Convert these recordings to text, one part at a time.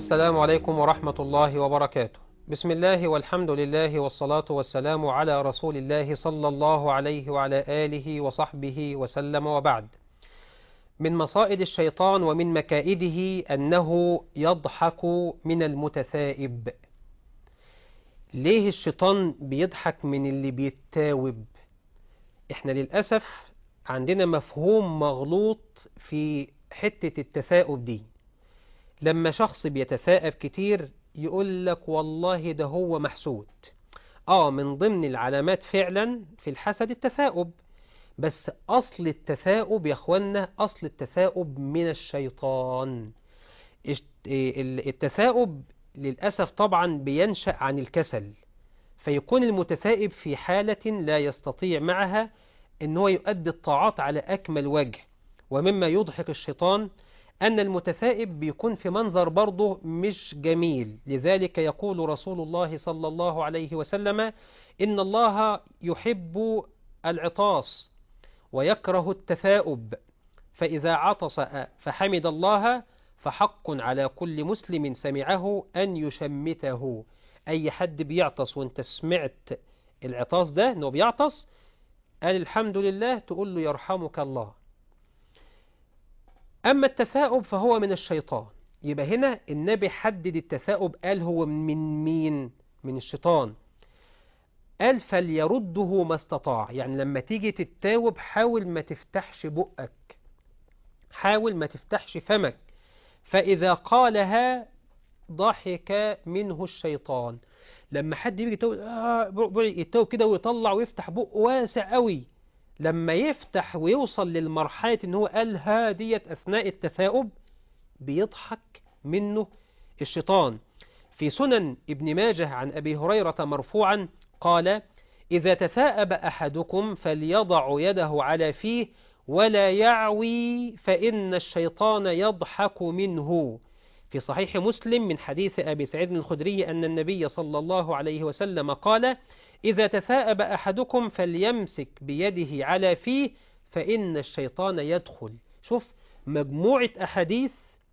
السلام عليكم ورحمة الله وبركاته بسم الله والحمد لله والصلاة والسلام على رسول الله صلى الله عليه وعلى آله وصحبه وسلم وبعد من مصائد الشيطان ومن مكائده أنه يضحك من المتثائب ليه الشيطان بيضحك من اللي بيتاوب احنا للأسف عندنا مفهوم مغلوط في حتة التثاؤب دي لما شخص بيتثاءب كتير يقول لك والله ده هو محسود اه من ضمن العلامات فعلا في الحسد التثاؤب بس أصل التثاؤب يا أخوانا أصل التثاؤب من الشيطان التثاؤب للأسف طبعا بينشأ عن الكسل فيكون المتثائب في حالة لا يستطيع معها أن هو يؤدي الطاعات على أكمل وجه ومما يضحك الشيطان أن المتثائب بيكون في منظر برضه مش جميل لذلك يقول رسول الله صلى الله عليه وسلم إن الله يحب العطاس ويكره التثاؤب فإذا عطس فحمد الله فحق على كل مسلم سمعه أن يشمته أي حد بيعطس وانت سمعت العطاس ده انه بيعطس قال الحمد لله تقول له يرحمك الله أما التثاؤب فهو من الشيطان يبقى هنا النبي حدد التثاؤب قال هو من مين من الشيطان قال فليرده ما استطاع يعني لما تيجي تتاوب حاول ما تفتحش بقك حاول ما تفتحش فمك فإذا قالها ضحك منه الشيطان لما حد يجي يتوب آه يتوب كده ويطلع ويفتح بق واسع قوي لما يفتح ويوصل للمرحلة ان هو قال هادية أثناء التثاؤب بيضحك منه الشيطان في سنن ابن ماجه عن أبي هريرة مرفوعا قال إذا تثاءب أحدكم فليضع يده على فيه ولا يعوي فإن الشيطان يضحك منه في صحيح مسلم من حديث أبي سعيد الخدري أن النبي صلى الله عليه وسلم قال إذا تثاءب أحدكم فليمسك بيده على فيه فإن الشيطان يدخل شوف مجموعة أحاديث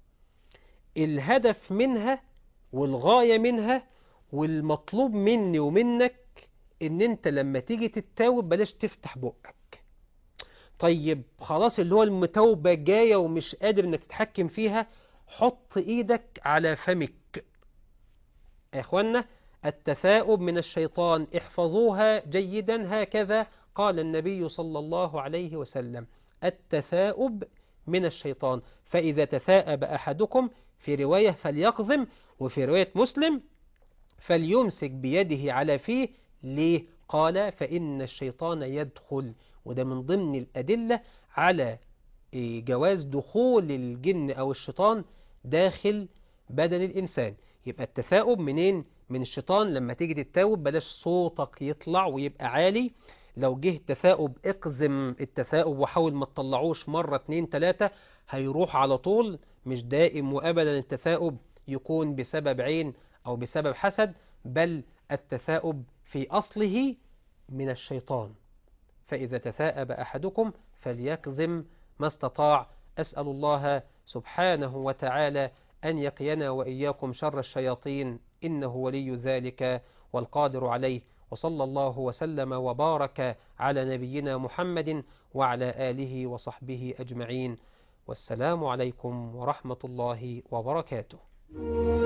الهدف منها والغاية منها والمطلوب مني ومنك ان انت لما تيجي تتاوب بلاش تفتح بقك طيب خلاص اللي هو المتوبة جاية ومش قادر انك تتحكم فيها حط ايدك على فمك يا اخوانا التثاؤب من الشيطان احفظوها جيدا هكذا قال النبي صلى الله عليه وسلم التثاؤب من الشيطان فإذا تثاءب أحدكم في رواية فليقظم وفي رواية مسلم فليمسك بيده على فيه ليه؟ قال فإن الشيطان يدخل وده من ضمن الأدلة على جواز دخول الجن أو الشيطان داخل بدن الإنسان يبقى التثاؤب منين؟ من الشيطان لما تيجي تتاوب بلاش صوتك يطلع ويبقى عالي لو جه التثاؤب اقزم التثاؤب وحاول ما تطلعوش مرة اتنين تلاتة هيروح على طول مش دائم وأبدا التثاؤب يكون بسبب عين أو بسبب حسد بل التثاؤب في أصله من الشيطان فإذا تثاءب أحدكم فليكظم ما استطاع أسأل الله سبحانه وتعالى أن يقينا وإياكم شر الشياطين إنه ولي ذلك والقادر عليه وصلى الله وسلم وبارك على نبينا محمد وعلى آله وصحبه أجمعين والسلام عليكم ورحمة الله وبركاته